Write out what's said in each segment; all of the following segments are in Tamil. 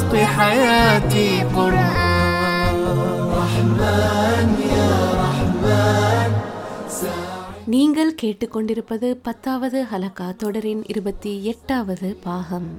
خلق حياتي قرآن رحمن يا رحمن நீங்கள் கேட்டுக்கொண்டிருப்பது பத்தாவது ஹலகா தொடரின் இருபத்தி எட்டாவது பாகம்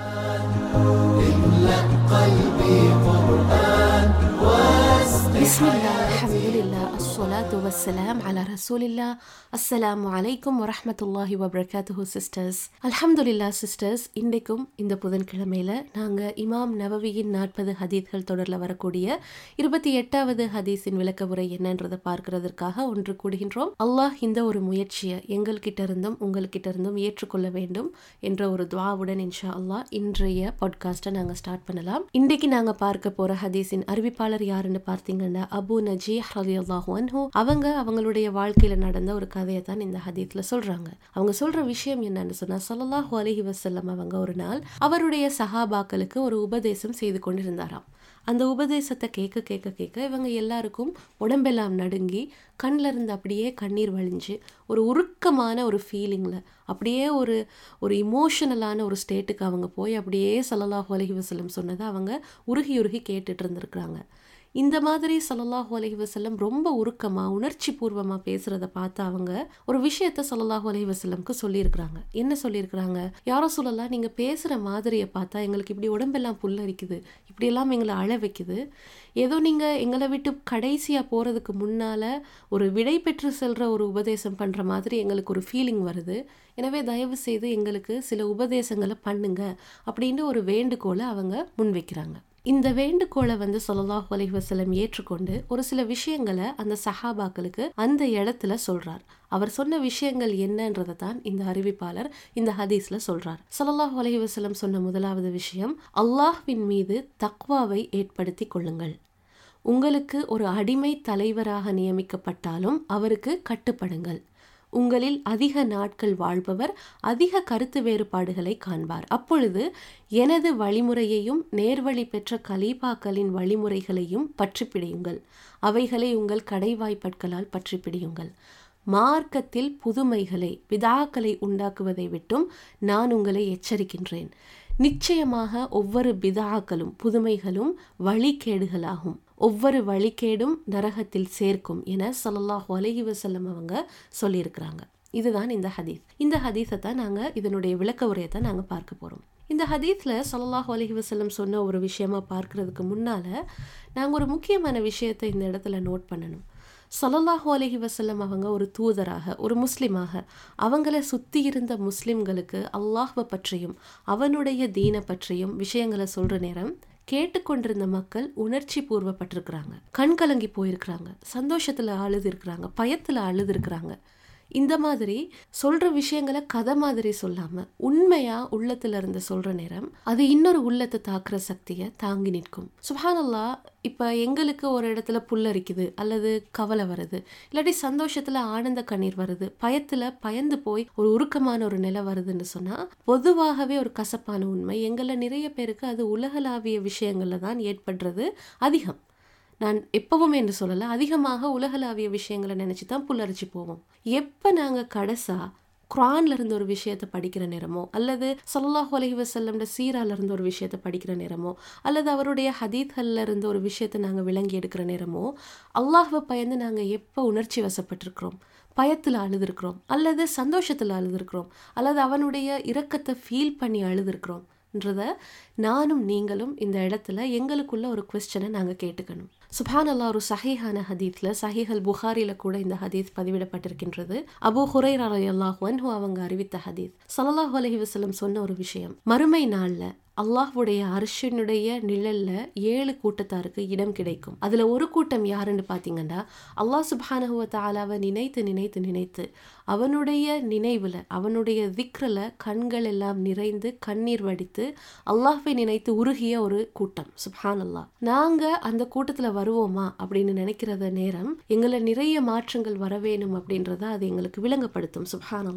بسم الله الحمد لله الصلاة والسلام على رسول الله السلام عليكم ورحمة الله وبركاته sisters அல்ஹம்துலில்லாஹ் sisters இன்றைக்கும் இந்த புதன்கிழமையில நாங்க இமாம் நவவியின் நாற்பது ஹதீத்கள் தொடர்ல வரக்கூடிய இருபத்தி எட்டாவது ஹதீஸின் விளக்க உரை என்னன்றதை பார்க்கிறதற்காக ஒன்று கூடுகின்றோம் அல்லாஹ் இந்த ஒரு முயற்சியை எங்கள்கிட்ட இருந்தும் உங்கள்கிட்ட இருந்தும் ஏற்றுக்கொள்ள வேண்டும் என்ற ஒரு துவாவுடன் இன்ஷா அல்லாஹ் இன்றைய பாட்காஸ்ட்டை நாங்க ஸ்டார்ட் பண்ணலாம் இன்றைக்கு நாங்க பார்க்க போற ஹதீஸின் அறிவிப்பாளர் யாருன்னு பார்த்தீங்கன்னா அபு நஜி ரலியல்லாஹு அன்ஹு அவங்க அவங்களுடைய வாழ்க்கையில நடந்த ஒரு கதையை தான் இந்த ஹதீத்ல சொல்றாங்க அவங்க சொல்ற விஷயம் என்னன்னு சொன்னா ஸல்லல்லாஹு அலைஹி வஸல்லம் அவங்க ஒரு நாள் அவருடைய சஹாபாக்களுக்கு ஒரு உபதேசம் செய்து கொண்டிருந்தாராம் அந்த உபதேசத்தை கேட்க கேட்க கேட்க இவங்க எல்லாருக்கும் உடம்பெல்லாம் நடுங்கி கண்ணில் இருந்து அப்படியே கண்ணீர் வழிஞ்சு ஒரு உருக்கமான ஒரு ஃபீலிங்கில் அப்படியே ஒரு ஒரு இமோஷனலான ஒரு ஸ்டேட்டுக்கு அவங்க போய் அப்படியே ஸல்லல்லாஹு அலைஹி வஸல்லம் சொன்னதை அவங்க உருகி உருகி கேட்டுட்டு இருந்திருக்கிறாங்க இந்த மாதிரி ஸல்லல்லாஹு அலைஹி வஸல்லம் ரொம்ப உருக்கமாக உணர்ச்சி பூர்வமாக பேசுகிறத பார்த்து அவங்க ஒரு விஷயத்த ஸல்லல்லாஹு அலைஹி வஸல்லம்க்கு சொல்லியிருக்கிறாங்க என்ன சொல்லியிருக்கிறாங்க யாரோ சொல்லலாம் நீங்கள் பேசுகிற மாதிரியை பார்த்தா எங்களுக்கு இப்படி உடம்பெல்லாம் புல்லரிக்குது இப்படியெல்லாம் எங்களை அழ வைக்குது ஏதோ நீங்கள் எங்களை விட்டு கடைசியாக போகிறதுக்கு முன்னால் ஒரு விடை பெற்று செல்கிற ஒரு உபதேசம் பண்ணுற மாதிரி எங்களுக்கு ஒரு ஃபீலிங் வருது எனவே தயவு செய்து எங்களுக்கு சில உபதேசங்களை பண்ணுங்க அப்படின்னு ஒரு வேண்டுகோளை அவங்க முன்வைக்கிறாங்க இந்த வேண்டுகோளை வந்து ஸல்லல்லாஹு அலைஹி வஸல்லம் ஏற்றுக்கொண்டு ஒரு சில விஷயங்களை அந்த சஹாபாக்களுக்கு அந்த இடத்துல சொல்றார் அவர் சொன்ன விஷயங்கள் என்னன்றதை தான் இந்த அறிவிப்பாளர் இந்த ஹதீஸ்ல சொல்றார் ஸல்லல்லாஹு அலைஹி வஸல்லம் சொன்ன முதலாவது விஷயம் அல்லாஹ்வின் மீது தக்வாவை ஏற்படுத்தி கொள்ளுங்கள் உங்களுக்கு ஒரு அடிமை தலைவராக நியமிக்கப்பட்டாலும் அவருக்கு கட்டுப்படுங்கள் உங்களில் அதிக நாட்கள் வாழ்பவர் அதிக கருத்து வேறுபாடுகளை காண்பார் அப்பொழுது எனது வழிமுறையையும் நேர்வழி பெற்ற கலீபாக்களின் வழிமுறைகளையும் பற்றி பிடியுங்கள் அவைகளை உங்கள் கடைவாய்ப்பற்களால் பற்றி பிடியுங்கள் மார்க்கத்தில் புதுமைகளை பிதாக்களை உண்டாக்குவதை விட்டும் நான் உங்களை எச்சரிக்கின்றேன் நிச்சயமாக ஒவ்வொரு பிதாக்களும் புதுமைகளும் வழிகேடுகளாகும் ஒவ்வொரு வழிகேடும் நரகத்தில் சேர்க்கும் என ஸல்லல்லாஹு அலைஹி வஸல்லம் அவங்க சொல்லியிருக்கிறாங்க இதுதான் இந்த ஹதீஸ் இந்த ஹதீஸை தான் நாங்கள் இதனுடைய விளக்க உரையை தான் நாங்கள் பார்க்க போகிறோம் இந்த ஹதீஸில் ஸல்லல்லாஹு அலைஹி வஸல்லம் சொன்ன ஒரு விஷயமா பார்க்கறதுக்கு முன்னால் நாங்கள் ஒரு முக்கியமான விஷயத்தை இந்த இடத்துல நோட் பண்ணணும் ஸல்லல்லாஹு அலைஹி வஸல்லம் அவங்க ஒரு தூதராக ஒரு முஸ்லிமாக அவங்கள சுற்றி இருந்த முஸ்லிம்களுக்கு அல்லாஹ்வை பற்றியும் அவனுடைய தீனை பற்றியும் விஷயங்களை சொல்கிற நேரம் கேட்டுக்கொண்டிருந்த மக்கள் உணர்ச்சி பூர்வப்பட்டிருக்கிறாங்க கண் கலங்கி போயிருக்கிறாங்க சந்தோஷத்தில் அழுது இருக்கிறாங்க பயத்தில் அழுது இருக்கிறாங்க இந்த மாதிரி சொல்ற விஷயங்களை கதை மாதிரி சொல்லாம உண்மையா உள்ளத்துல இருந்து சொல்ற நேரம் அது இன்னொரு உள்ளத்தை தாக்குற சக்தியை தாங்கி நிற்கும் சுபானல்லா இப்ப எங்களுக்கு ஒரு இடத்துல புல்லரிக்குது அல்லது கவலை வருது இல்லாட்டி சந்தோஷத்துல ஆனந்த கண்ணீர் வருது பயத்துல பயந்து போய் ஒரு உருக்கமான ஒரு நிலை வருதுன்னு சொன்னா பொதுவாகவே ஒரு கசப்பான உண்மை எங்கள நிறைய பேருக்கு அது உலகளாவிய விஷயங்கள்ல தான் ஏற்படுறது அதிகம் நான் எப்பவும் என்று சொல்லலை அதிகமாக உலகளாவிய விஷயங்களை நினச்சி தான் புல்லரிச்சு போவோம் எப்போ நாங்கள் கடைசா குரான்ல இருந்து ஒரு விஷயத்தை படிக்கிற நேரமோ அல்லது ஸல்லல்லாஹு அலைஹி வஸல்லம்ட சீரால இருந்து ஒரு விஷயத்தை படிக்கிற நேரமோ அல்லது அவருடைய ஹதீத்கள்ல இருந்து ஒரு விஷயத்தை நாங்கள் விளங்கி எடுக்கிற நேரமோ அல்லாஹ்வை பயந்து நாங்கள் எப்போ உணர்ச்சி வசப்பட்டிருக்கிறோம் பயத்தில் அழுதுருக்கிறோம் அல்லது சந்தோஷத்தில் அழுதுருக்கிறோம் அல்லது அவனுடைய இரக்கத்தை ஃபீல் பண்ணி அழுதுருக்கிறோம் ன்றத நானும் நீங்களும் இந்த இடத்துல எங்களுக்குள்ள ஒரு கொஸ்டனை நாங்கள் கேட்டுக்கணும் சுபான் அல்லா ஒரு சஹீஹான ஹதீத்ல சஹீஹல் புகாரில கூட இந்த ஹதீஸ் பதிவிடப்பட்டிருக்கின்றது அபு ஹுரைர் அல்லாஹ் அன்ஹு அவங்க அறிவித்த ஹதீஸ் சல்லல்லாஹு அலைஹி வஸல்லம் சொன்ன ஒரு விஷயம் மறுமை நாள்ல அல்லாஹ்வுடைய அரிஷனுடைய நிழல்ல ஏழு கூட்டத்தாருக்கு இடம் கிடைக்கும் அதுல ஒரு கூட்டம் யாருன்னு பாத்தீங்கன்னா அல்லாஹ் சுப்ஹானஹுவ தாலாவை நினைத்து நினைத்து நினைத்து அவனுடைய நினைவுல அவனுடைய திக்ரல கண்கள் எல்லாம் நிறைந்து கண்ணீர் வடித்து அல்லாஹ்வை நினைத்து உருகிய ஒரு கூட்டம் சுப்ஹான் அல்லாஹ் நாங்க அந்த கூட்டத்துல வருவோமா அப்படின்னு நினைக்கிறத நேரம் எங்களை நிறைய மாற்றங்கள் வர வேணும் அப்படின்றத அது எங்களுக்கு விளங்கப்படுத்தும் சுப்ஹான் அல்லாஹ்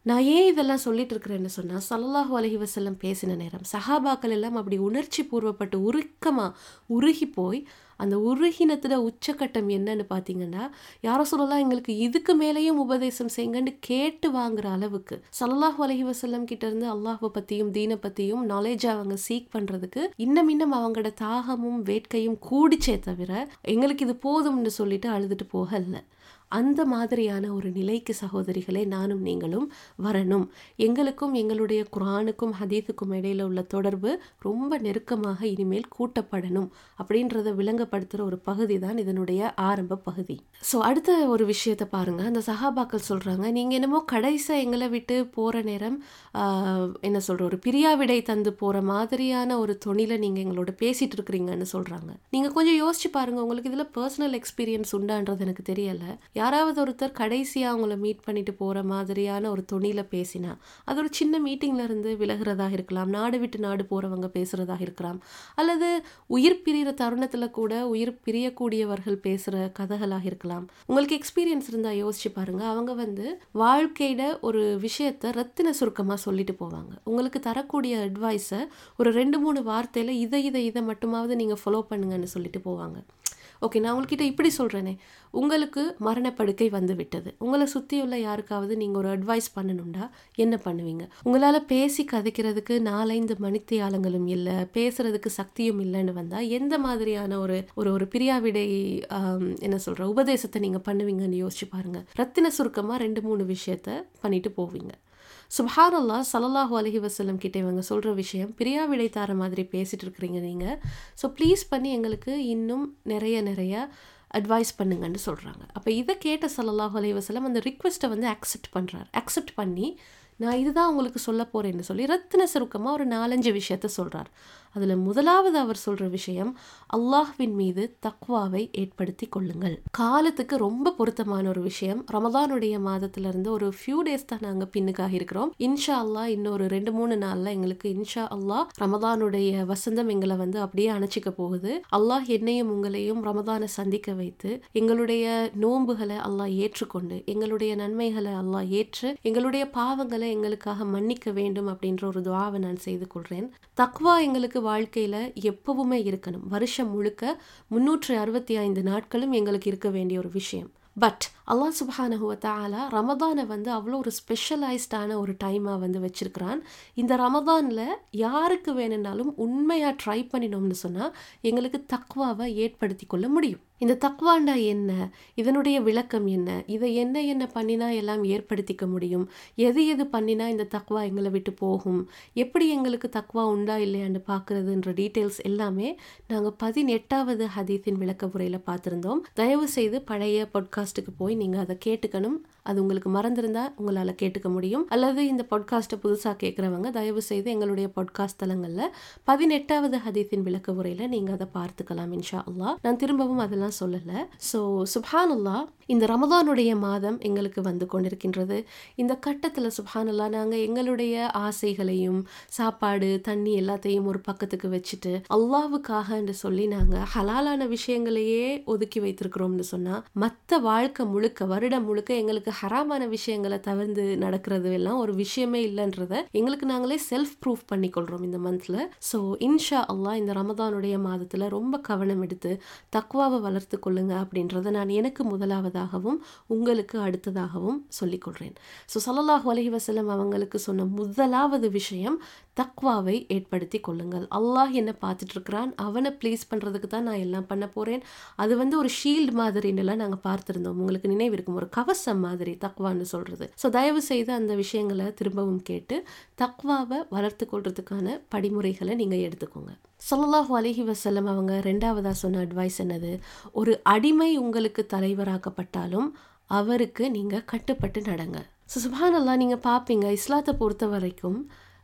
நான் ஏன் இதெல்லாம் சொல்லிட்டு இருக்கிறேன்னு சொன்னால் சல்லல்லாஹு அலைஹி வஸல்லம் பேசின நேரம் சஹாபாக்கள் எல்லாம் அப்படி உணர்ச்சி பூர்வப்பட்டு உருக்கமாக உருகி போய் அந்த உருகினத்துல உச்சக்கட்டம் என்னன்னு பார்த்தீங்கன்னா யாரோ சொல்லலாம் எங்களுக்கு இதுக்கு மேலேயும் உபதேசம் செய்யுங்கன்னு கேட்டு வாங்குற அளவுக்கு சல்லல்லாஹு அலைஹி வஸல்லம் கிட்ட இருந்து அல்லாஹ்வை பற்றியும் தீனை பற்றியும் நாலேஜ் அவங்க சீக் பண்ணுறதுக்கு இன்னும் இன்னும் அவங்களோட தாகமும் வேட்கையும் கூடிச்சே தவிர எங்களுக்கு இது போதும்னு சொல்லிட்டு அழுதுட்டு போகல அந்த மாதிரியான ஒரு நிலைக்கு சகோதரிகளே நானும் நீங்களும் வரணும் எங்களுக்கும் எங்களுடைய குரானுக்கும் ஹதீஸுக்கும் இடையில உள்ள தொடர்பு ரொம்ப நெருக்கமாக இனிமேல் கூட்டப்படணும் அப்படின்றத விளங்கப்படுத்துகிற ஒரு பகுதி தான் இதனுடைய ஆரம்ப பகுதி ஸோ அடுத்த ஒரு விஷயத்தை பாருங்க அந்த சஹாபாக்கள் சொல்றாங்க நீங்க என்னமோ கடைசியாக எங்களை விட்டு போற நேரம் ஆஹ், என்ன சொல்ற ஒரு பிரியாவிடை தந்து போற மாதிரியான ஒரு தொனில நீங்க எங்களோட பேசிட்டு இருக்கிறீங்கன்னு சொல்றாங்க நீங்க கொஞ்சம் யோசிச்சு பாருங்க உங்களுக்கு இதுல பர்சனல் எக்ஸ்பீரியன்ஸ் உண்டான்றது எனக்கு தெரியல யாராவது ஒருத்தர் கடைசியா அவங்கள மீட் பண்ணிட்டு போற மாதிரியான ஒரு தொனில பேசினா அது ஒரு சின்ன மீட்டிங்ல இருந்து விலகிறதாக இருக்கலாம் நாடு விட்டு நாடு போறவங்க பேசுறதாக இருக்கலாம் அல்லது உயிர் பிரிகிற தருணத்துல கூட உயிர் பிரியக்கூடியவர்கள் பேசுற கதைகளாக இருக்கலாம் உங்களுக்கு எக்ஸ்பீரியன்ஸ் இருந்தா யோசிச்சு பாருங்க அவங்க வந்து வாழ்க்கையில ஒரு விஷயத்த ரத்தின சுருக்கமா சொல்லிட்டு போவாங்க உங்களுக்கு தரக்கூடிய அட்வைஸை ஒரு ரெண்டு மூணு வார்த்தையில இதை இதை இதை மட்டுமாவது நீங்க ஃபாலோ பண்ணுங்கன்னு சொல்லிட்டு போவாங்க ஓகே நான் உங்கள்கிட்ட இப்படி சொல்கிறேனே உங்களுக்கு மரணப்படுக்கை வந்து விட்டது உங்களை சுற்றியுள்ள யாருக்காவது நீங்கள் ஒரு அட்வைஸ் பண்ணணும்டா என்ன பண்ணுவீங்க உங்களால் பேசி கதைக்கிறதுக்கு நாலைந்து மணித்தியாலங்களும் இல்லை பேசுறதுக்கு சக்தியும் இல்லைன்னு வந்தால் எந்த மாதிரியான ஒரு ஒரு ஒரு பிரியாவிடை ஆம், என்ன சொல்கிற உபதேசத்தை நீங்கள் பண்ணுவீங்கன்னு யோசிச்சு பாருங்க ரத்தின சுருக்கமாக ரெண்டு மூணு விஷயத்த பண்ணிட்டு போவீங்க சுபஹானல்லா ஸல்லல்லாஹு அலைஹி வஸல்லம் கிட்ட இவங்க சொல்கிற விஷயம் பிரியா விடை தார மாதிரி பேசிட்டு இருக்கிறீங்க நீங்கள் ஸோ ப்ளீஸ் பண்ணி எங்களுக்கு இன்னும் நிறைய நிறைய அட்வைஸ் பண்ணுங்கன்னு சொல்கிறாங்க அப்போ இதை கேட்ட ஸல்லல்லாஹு அலைஹி வஸல்லம் அந்த ரிக்வெஸ்ட்டை வந்து அக்செப்ட் பண்ணுறாரு அக்செப்ட் பண்ணி நான் இதுதான் உங்களுக்கு சொல்ல போறேன்னு சொல்லி ரத்தின சுருக்கமாக ஒரு நாலஞ்சு விஷயத்த சொல்றார் அதில் முதலாவது அவர் சொல்ற விஷயம் அல்லாஹ்வின் மீது தக்வாவை ஏற்படுத்தி கொள்ளுங்கள் காலத்துக்கு ரொம்ப பொருத்தமான ஒரு விஷயம் ரமதானுடைய மாதத்துல இருந்து ஒரு ஃபியூ டேஸ் தான் நாங்கள் பின்னுக்காக இருக்கிறோம் இன்ஷா அல்லாஹ் இன்னொரு ரெண்டு மூணு நாள்ல எங்களுக்கு இன்ஷா அல்லாஹ் ரமதானுடைய வசந்தம் எங்களை வந்து அப்படியே அணைச்சிக்க போகுது அல்லாஹ் என்னையும் உங்களையும் ரமதானை சந்திக்க வைத்து எங்களுடைய நோன்புகளை அல்லாஹ் ஏற்றுக்கொண்டு எங்களுடைய நன்மைகளை அல்லாஹ் ஏற்று எங்களுடைய பாவங்களை எங்களுக்காக மன்னிக்க வேண்டும் அப்படின்ற ஒரு துவாவை நான் செய்து கொள்றேன் தக்வா எங்களுக்கு வாழ்க்கையில எப்பவுமே இருக்கணும் வருஷம் முழுக்க முன்னூற்று அறுபத்தி ஐந்து நாட்களும் எங்களுக்கு இருக்க வேண்டிய ஒரு விஷயம் பட் அல்லாஹ் சுப்ஹானஹு வ தஆலா ரமதானை வந்து அவ்வளோ ஒரு ஸ்பெஷலைஸ்டான ஒரு டைமாக வந்து வச்சிருக்கிறான் இந்த ரமதானில் யாருக்கு வேணும்னாலும் உண்மையாக ட்ரை பண்ணினோம்னு சொன்னால் எங்களுக்கு தக்வாவை ஏற்படுத்தி கொள்ள முடியும் இந்த தக்வாண்டா என்ன இதனுடைய விளக்கம் என்ன இதை என்ன என்ன பண்ணினா எல்லாம் ஏற்படுத்திக்க முடியும் எது எது பண்ணினா இந்த தக்வா எங்களை விட்டு போகும் எப்படி எங்களுக்கு தக்வா உண்டா இல்லையான்னு பார்க்குறதுன்ற டீட்டெயில்ஸ் எல்லாமே நாங்கள் பதினெட்டாவது ஹதீஸின் விளக்க உரையில் பார்த்துருந்தோம் தயவு செய்து பழைய பாட்காஸ்ட்டுக்கு போய் நீங்கள் அதை கேட்டுக்கணும் அது உங்களுக்கு மறந்திருந்தா உங்களால் கேட்டுக்க முடியும் அல்லது இந்த பாட்காஸ்ட்டை புதுசாக கேட்குறவங்க தயவு செய்து எங்களுடைய பாட்காஸ்ட் தளங்களில் பதினெட்டாவது ஹதீஸின் விளக்க உரையில் நீங்கள் அதை பார்த்துக்கலாம் இன்ஷா அல்லாஹ் நான் திரும்பவும் அதெல்லாம் சொல்லலை ஸோ சுப்ஹானுல்லா இந்த ரமதானுடைய மாதம் எங்களுக்கு வந்து கொண்டிருக்கின்றது இந்த கட்டத்தில் சுப்ஹானுல்லா நாங்கள் எங்களுடைய ஆசைகளையும் சாப்பாடு தண்ணி எல்லாத்தையும் ஒரு பக்கத்துக்கு வச்சுட்டு அல்லாவுக்காக என்று சொல்லி நாங்கள் ஹலாலான விஷயங்களையே ஒதுக்கி வைத்திருக்கிறோம்னு சொன்னால் மற்ற வாழ்க்கை முழுக்க வருடம் முழுக்க எங்களுக்கு ஹராமான விஷயங்களை தவிர்த்து நடக்கிறது எல்லாம் ஒரு விஷயமே இல்லைன்றத எங்களுக்கு நாங்களே செல்ஃப் ப்ரூஃப் பண்ணிக்கொள்கிறோம் இந்த மந்த்தில் ஸோ இன்ஷா அல்லாஹ் இந்த ரமதானுடைய மாதத்தில் ரொம்ப கவனம் எடுத்து தக்வாவை வளர்த்து கொள்ளுங்க அப்படின்றத நான் எனக்கு முதலாவதாகவும் உங்களுக்கு அடுத்ததாகவும் சொல்லிக்கொள்கிறேன் ஸோ ஸல்லல்லாஹு அலைஹி வஸல்லம் அவங்களுக்கு சொன்ன முதலாவது விஷயம் தக்வாவை ஏற்படுத்தி கொள்ளுங்கள் அல்லாஹ் என்ன பார்த்துட்டு இருக்கிறான் அவனை ப்ளீஸ் பண்ணுறதுக்கு தான் நான் எல்லாம் பண்ண போகிறேன் அது வந்து ஒரு ஷீல்டு மாதிரின்னுலாம் நாங்கள் பார்த்துருந்தோம் உங்களுக்கு நினைவு இருக்கும் ஒரு கவசம் மாதிரி தக்வான்னு சொல்கிறது ஸோ தயவு செய்து அந்த விஷயங்களை திரும்பவும் கேட்டு தக்வாவை வளர்த்து கொள்றதுக்கான படிமுறைகளை நீங்கள் எடுத்துக்கோங்க ஸல்லல்லாஹு அலைஹி வஸல்லம் அவங்க ரெண்டாவதா சொன்ன அட்வைஸ் என்னது ஒரு அடிமை உங்களுக்கு தலைவராக்கப்பட்டாலும் அவருக்கு நீங்கள் கட்டுப்பட்டு நடங்க ஸோ சுபானல்லா நீங்கள் பார்ப்பீங்க இஸ்லாத்தை பொறுத்த வரைக்கும்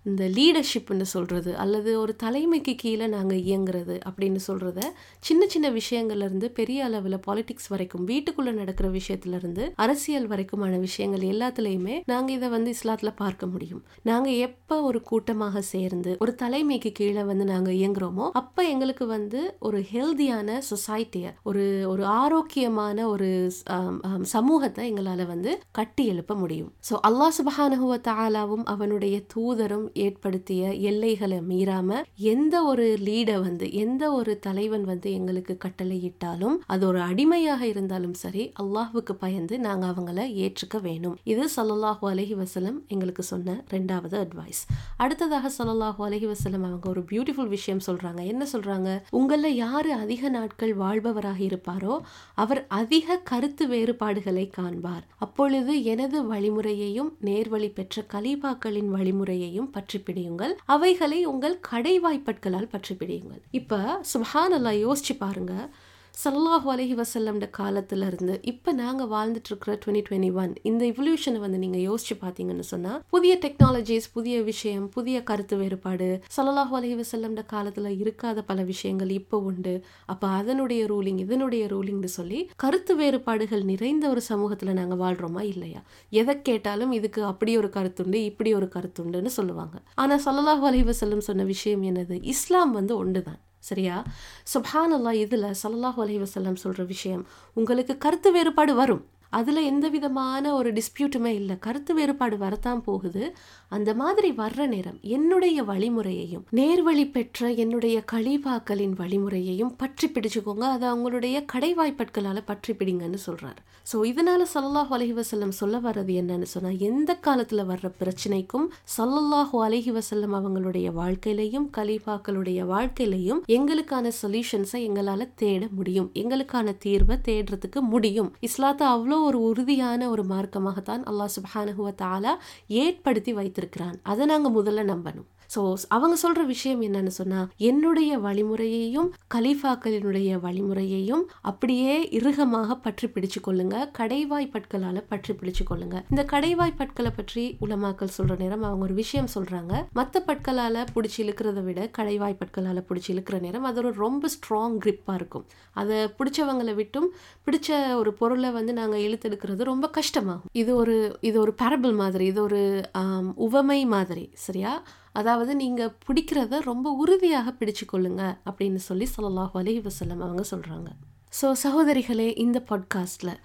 இந்த லீடர்ஷிப்னு சொல்கிறது அல்லது ஒரு தலைமைக்கு கீழே நாங்கள் இயங்குறது அப்படின்னு சொல்கிறத சின்ன சின்ன விஷயங்கள்லேருந்து பெரிய அளவில் பாலிடிக்ஸ் வரைக்கும் வீட்டுக்குள்ளே நடக்கிற விஷயத்துலேருந்து அரசியல் வரைக்குமான விஷயங்கள் எல்லாத்துலேயுமே நாங்கள் இதை வந்து இஸ்லாத்தில் பார்க்க முடியும் நாங்கள் எப்போ ஒரு கூட்டமாக சேர்ந்து ஒரு தலைமைக்கு கீழே வந்து நாங்கள் இயங்குறோமோ அப்போ எங்களுக்கு வந்து ஒரு ஹெல்தியான சொசைட்டியை ஒரு ஒரு ஆரோக்கியமான ஒரு ஆம், ஆம், சமூகத்தை எங்களால் வந்து கட்டி எழுப்ப முடியும் ஸோ அல்லாஹ் சுபஹானஹுவ தஆலாவும் அவனுடைய தூதரும் ஏற்படுத்திய எல்லைகளை மீறாம எந்த ஒரு லீடர் வந்து எந்த ஒரு தலைவன் வந்து எங்களுக்கு கட்டளையிட்டாலும் அது ஒரு அடிமையாக இருந்தாலும் சரி அல்லாஹ்வுக்கு பயந்து நாங்கள் அவங்கள ஏற்றுக்க வேணும் இது ஸல்லல்லாஹு அலைஹி வஸல்லம் எங்களுக்கு சொன்ன ரெண்டாவது அட்வைஸ் அடுத்ததாக ஸல்லல்லாஹு அலைஹி வஸல்லம் அவங்க ஒரு பியூட்டிஃபுல் விஷயம் சொல்றாங்க என்ன சொல்றாங்க உங்கள யாரு அதிக நாட்கள் வாழ்பவராக இருப்பாரோ அவர் அதிக கருத்து வேறுபாடுகளை காண்பார் அப்பொழுது எனது வழிமுறையையும் நேர்வழி பெற்ற கலீபாக்களின் வழிமுறையையும் பற்றி பிடியுங்கள் அவைகளை உங்கள் கடைவாய்ப்பட்களால் பற்றி பிடியுங்கள் இப்ப சுபஹான் அல்லாஹ் யோசிச்சு பாருங்க ஸல்லல்லாஹு அலைஹி வஸல்லம்ட காலத்துல இருந்து இப்போ நாங்கள் வாழ்ந்துட்டு இருக்கிற டுவெண்ட்டி டுவெண்ட்டி ஒன் இந்த இவல்யூஷனை வந்து நீங்கள் யோசிச்சு பார்த்தீங்கன்னு சொன்னால் புதிய டெக்னாலஜிஸ் புதிய விஷயம் புதிய கருத்து வேறுபாடு ஸல்லல்லாஹு அலைஹி வஸல்லம்ட காலத்தில் இருக்காத பல விஷயங்கள் இப்போ உண்டு அப்போ அதனுடைய ரூலிங் இதனுடைய ரூலிங்னு சொல்லி கருத்து வேறுபாடுகள் நிறைந்த ஒரு சமூகத்தில் நாங்கள் வாழ்கிறோமா இல்லையா எதை கேட்டாலும் இதுக்கு அப்படி ஒரு கருத்துண்டு இப்படி ஒரு கருத்துண்டுன்னு சொல்லுவாங்க ஆனால் ஸல்லல்லாஹு அலைஹி வஸல்லம் சொன்ன விஷயம் என்னது இஸ்லாம் வந்து ஒன்று தான் சரியா சுப்ஹான் அல்லாஹ் இதில் சல்லல்லாஹு அலைஹி வஸல்லம் சொல்கிற விஷயம் உங்களுக்கு கருத்து வேறுபாடு வரும் அதில் எந்த விதமான ஒரு டிஸ்பியூட்டுமே இல்லை கருத்து வேறுபாடு வரத்தான் போகுது அந்த மாதிரி வர்ற நேரம் என்னுடைய வழிமுறையையும் நேர்வழி பெற்ற என்னுடைய கலிபாக்களின் வழிமுறையையும் பற்றி பிடிச்சுக்கோங்க அதை அவங்களுடைய கடைவாய்ப்பட்களால் பற்றி பிடிங்கன்னு சொல்கிறார் ஸோ இதனால் சல்லல்லாஹு அலைஹி வஸல்லம் சொல்ல வர்றது என்னன்னு சொன்னால் எந்த காலத்தில் வர்ற பிரச்சனைக்கும் சல்லல்லாஹு அலைஹி வஸல்லம் அவங்களுடைய வாழ்க்கையிலையும் கலீஃபாக்களுடைய வாழ்க்கையிலையும் எங்களுக்கான சொல்யூஷன்ஸை எங்களால் தேட முடியும் எங்களுக்கான தீர்வை தேடுறதுக்கு முடியும் இஸ்லாத்தை அவ்வளோ ஒரு உறுதியான ஒரு மார்க்கமாகத்தான் அல்லாஹ் சுப்ஹானஹு வ தஆலா ஏற்படுத்தி வைத்திருக்கிறான் அதை நாங்கள் முதல்ல நம்பணும் ஸோ அவங்க சொல்ற விஷயம் என்னன்னு சொன்னா என்னுடைய வழிமுறையையும் கலீஃபாக்களினுடைய வழிமுறையையும் அப்படியே இறுகமாக பற்றி பிடிச்சு கொள்ளுங்க கடைவாய் பட்களால பற்றி பிடிச்சு கொள்ளுங்க இந்த கடைவாய் பட்களை பற்றி உலமாக்கள் சொல்ற நேரம் அவங்க ஒரு விஷயம் சொல்றாங்க மற்ற பட்களால பிடிச்சி இழுக்கிறத விட கடைவாய் பட்களால பிடிச்சி இழுக்கிற நேரம் அது ஒரு ரொம்ப ஸ்ட்ராங் grip-ஆ இருக்கும் அதை பிடிச்சவங்களை விட்டும் பிடிச்ச ஒரு பொருளை வந்து நாங்கள் இழுத்தெடுக்கிறது ரொம்ப கஷ்டமாகும் இது ஒரு இது ஒரு பேரபிள் மாதிரி இது ஒரு ஆம், உவமை மாதிரி சரியா அதாவது நீங்கள் பிடிக்கிறத ரொம்ப உறுதியாக பிடிச்சு கொள்ளுங்க அப்படின்னு சொல்லி ஸல்லல்லாஹு அலைஹி வஸல்லம் அவங்க சொல்கிறாங்க ஸோ சகோதரிகளே இந்த பாட்காஸ்ட்டில்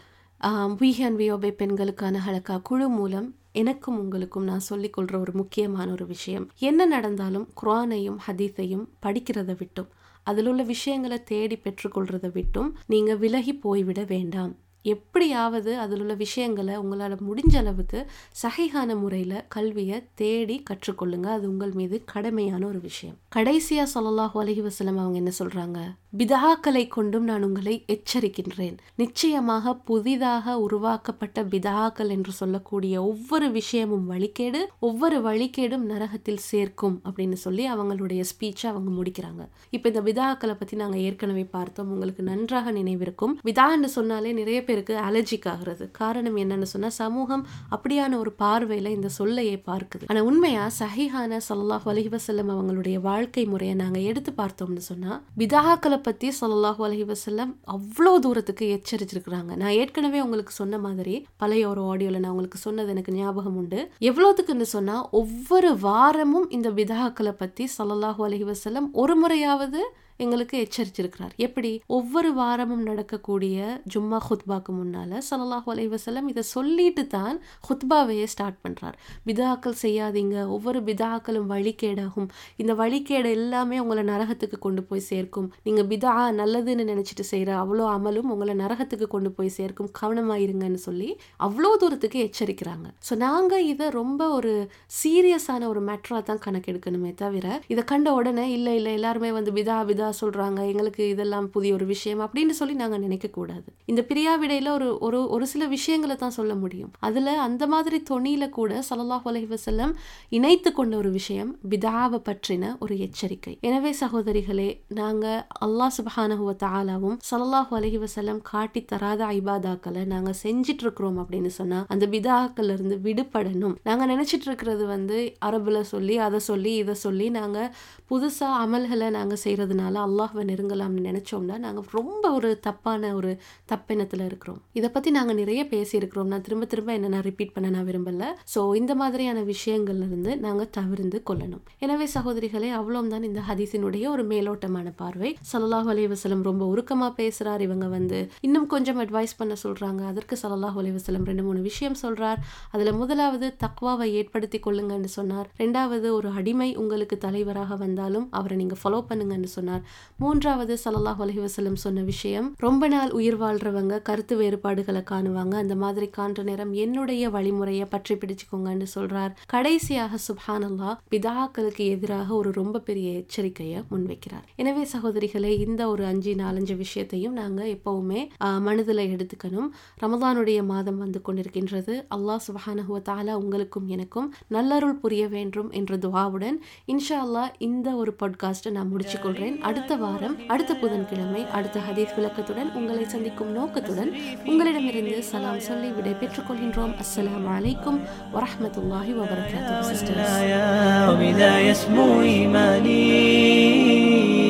வி அண்ட் வி ஒபே பெண்களுக்கான ஹலக்கா குழு மூலம் எனக்கும் உங்களுக்கும் நான் சொல்லிக்கொள்கிற ஒரு முக்கியமான ஒரு விஷயம் என்ன நடந்தாலும் குர்ஆனையும் ஹதீஸையும் படிக்கிறதை விட்டும் அதில் உள்ள விஷயங்களை தேடி பெற்றுக்கொள்றதை விட்டும் நீங்கள் விலகி போய்விட வேண்டாம் எப்படியாவது அதில் உள்ள விஷயங்களை உங்களால் முடிஞ்ச அளவுக்கு சகைகான முறையில் கல்வியை தேடி கற்றுக்கொள்ளுங்க அது உங்கள் மீது கடமையான ஒரு விஷயம் கடைசியாக ஸல்லல்லாஹு அலைஹி வஸல்லம் அவங்க என்ன சொல்கிறாங்க பிதஹாக்களை கொண்டும் நான் உங்களை எச்சரிக்கின்றேன் நிச்சயமாக புதிதாக உருவாக்கப்பட்ட பிதஹாக்கள் என்று சொல்லக்கூடிய ஒவ்வொரு விஷயமும் வழிகேடு ஒவ்வொரு வழிகேடும் நரகத்தில் சேர்க்கும் அப்படின்னு சொல்லி அவங்களுடைய ஸ்பீச்சை அவங்க முடிக்கிறாங்க இப்போ இந்த பிதாக்களை பற்றி நாங்கள் ஏற்கனவே பார்த்தோம் உங்களுக்கு நன்றாக நினைவிருக்கும் விதான்னு சொன்னாலே நிறைய பேருக்கு அலர்ஜிக் ஆகுறது காரணம் என்னன்னு சொன்னால் சமூகம் அப்படியான ஒரு பார்வையில் இந்த சொல்லையே பார்க்குது ஆனால் உண்மையா சஹிஹான ஸல்லல்லாஹு அலைஹி வஸல்லம் அவங்களுடைய வாழ்க்கை முறையை நாங்கள் எடுத்து பார்த்தோம்னு சொன்னால் பிதாக்களை பற்றி ஸல்லல்லாஹு அலைஹி வஸல்லம் அவ்வளோ தூரத்துக்கு எச்சரிச்சிருக்கிறாங்க நான் ஏற்கனவே உங்களுக்கு சொன்ன மாதிரி பழைய ஒரு ஆடியோவில் நான் உங்களுக்கு சொன்னது எனக்கு ஞாபகம் உண்டு எவ்வளோத்துக்குன்னு சொன்னால் ஒவ்வொரு வாரமும் இந்த பிதாக்களை பற்றி ஸல்லல்லாஹு அலைஹி வஸல்லம் ஒரு முறையாவது எங்களுக்கு எச்சரிச்சிருக்கிறார் எப்படி ஒவ்வொரு வாரமும் நடக்கக்கூடிய ஜும்மா ஹுத்பாக்கு முன்னால ஸல்லல்லாஹு அலைஹி வஸல்லம் இதை சொல்லிட்டு தான் ஹுத்பாவையே ஸ்டார்ட் பண்றார் பிதாக்கள் செய்யாதீங்க ஒவ்வொரு பிதாக்களும் வழிகேடாகும் இந்த வழிகேடு எல்லாமே உங்களை நரகத்துக்கு கொண்டு போய் சேர்க்கும் நீங்க பிதா நல்லதுன்னு நினைச்சிட்டு செய்யற அவ்வளோ அமலும் உங்களை நரகத்துக்கு கொண்டு போய் சேர்க்கும் கவனமாயிருங்கன்னு சொல்லி அவ்வளோ தூரத்துக்கு எச்சரிக்கிறாங்க ஸோ நாங்க இதை ரொம்ப ஒரு சீரியஸான ஒரு மேட்டரா தான் கணக்கெடுக்கணுமே தவிர இதை கண்ட உடனே இல்லை இல்லை எல்லாருமே வந்து பிதா பிதா புதிதாக சொல்கிறாங்க எங்களுக்கு இதெல்லாம் புதிய ஒரு விஷயம் அப்படின்னு சொல்லி நாங்கள் நினைக்கக்கூடாது இந்த பிரியாவிடையில் ஒரு ஒரு ஒரு சில விஷயங்களை தான் சொல்ல முடியும் அதில் அந்த மாதிரி தொனியில கூட சல்லல்லாஹு அலைஹி வஸல்லம் இணைத்து கொண்ட ஒரு விஷயம் பிதாவை பற்றின ஒரு எச்சரிக்கை எனவே சகோதரிகளே நாங்கள் அல்லாஹ் சுபஹானஹு வ தஆலாவும் சல்லல்லாஹு அலைஹி வஸல்லம் காட்டி தராத ஐபாதாக்களை நாங்கள் செஞ்சிட்டு இருக்கிறோம் அப்படின்னு சொன்னா அந்த பிதாக்கள்ல இருந்து விடுபடணும் நாங்கள் நினைச்சிட்டு இருக்கிறது வந்து அரபுல சொல்லி அதை சொல்லி இதை சொல்லி நாங்கள் புதுசாக அமல்களை நாங்கள் செய்கிறதுனால அல்லாஹ்வை நெருங்கலாம்னு நினச்சோம்னா நாங்கள் ரொம்ப ஒரு தப்பான ஒரு தப்பெண்ணத்தில் இருக்கிறோம் இதை பற்றி நாங்கள் நிறைய பேசியிருக்கிறோம் நான் திரும்ப திரும்ப என்ன நான் ரிப்பீட் பண்ண நான் விரும்பல ஸோ இந்த மாதிரியான விஷயங்கள்ல இருந்து நாங்கள் தவிர்ந்து கொள்ளணும் எனவே சகோதரிகளே அவ்வளோதான் இந்த ஹதீஸினுடைய ஒரு மேலோட்டமான பார்வை சல்லல்லாஹு அலைஹி வஸல்லம் ரொம்ப உருக்கமாக பேசுகிறார் இவங்க வந்து இன்னும் கொஞ்சம் அட்வைஸ் பண்ண சொல்கிறாங்க அதற்கு சல்லல்லாஹு அலைஹி வஸல்லம் ரெண்டு மூணு விஷயம் சொல்கிறார் அதில் முதலாவது தக்வாவை ஏற்படுத்தி கொள்ளுங்கன்னு சொன்னார் ரெண்டாவது ஒரு அடிமை உங்களுக்கு தலைவராக வந்தாலும் அவரை நீங்கள் ஃபாலோ பண்ணுங்கன்னு சொன்னார் மூன்றாவது சல்லல்லாஹு அலைஹி வஸல்லம் சொன்ன விஷயம் ரொம்ப நாள் உயிர் வாழ்றவங்க கருத்து வேறுபாடுகளை காணுவாங்க அந்த மாதிரி காண்ற நேரம் என்னுடைய வழிமுறையை பற்றி பிடிச்சுக்கோங்கன்னு சொல்றார் கடைசியாக சுப்ஹானல்லா பிதாக்களுக்கு எதிராக ஒரு ரொம்ப பெரிய எச்சரிக்கையை முன்வைக்கிறார் எனவே சகோதரிகளே இந்த ஒரு அஞ்சு நாலஞ்சு விஷயத்தையும் நாங்க எப்பவுமே ஆஹ், மனதுல எடுத்துக்கணும் ரமதானுடைய மாதம் வந்து கொண்டிருக்கின்றது அல்லாஹ் சுபஹானஹு வ தஆலா உங்களுக்கும் எனக்கும் நல்லருள் புரிய வேண்டும் என்ற துவாவுடன் இன்ஷா அல்லாஹ் இந்த ஒரு பாட்காஸ்ட்டை நான் முடிச்சுக் கொள்றேன் அடுத்த வாரம் அடுத்த புதன்கிழமை அடுத்த ஹதீஸ் விளக்கத்துடன் உங்களை சந்திக்கும் நோக்கத்துடன் உங்களிடமிருந்து சலாம் சொல்லி விடை பெற்றுக் கொள்கின்றோம் அஸ்ஸலாமு அலைக்கும் வரஹ்மத்துல்லாஹி வபரகாத்துஹு சிஸ்டர்ஸ் وبذا يسمو إيماني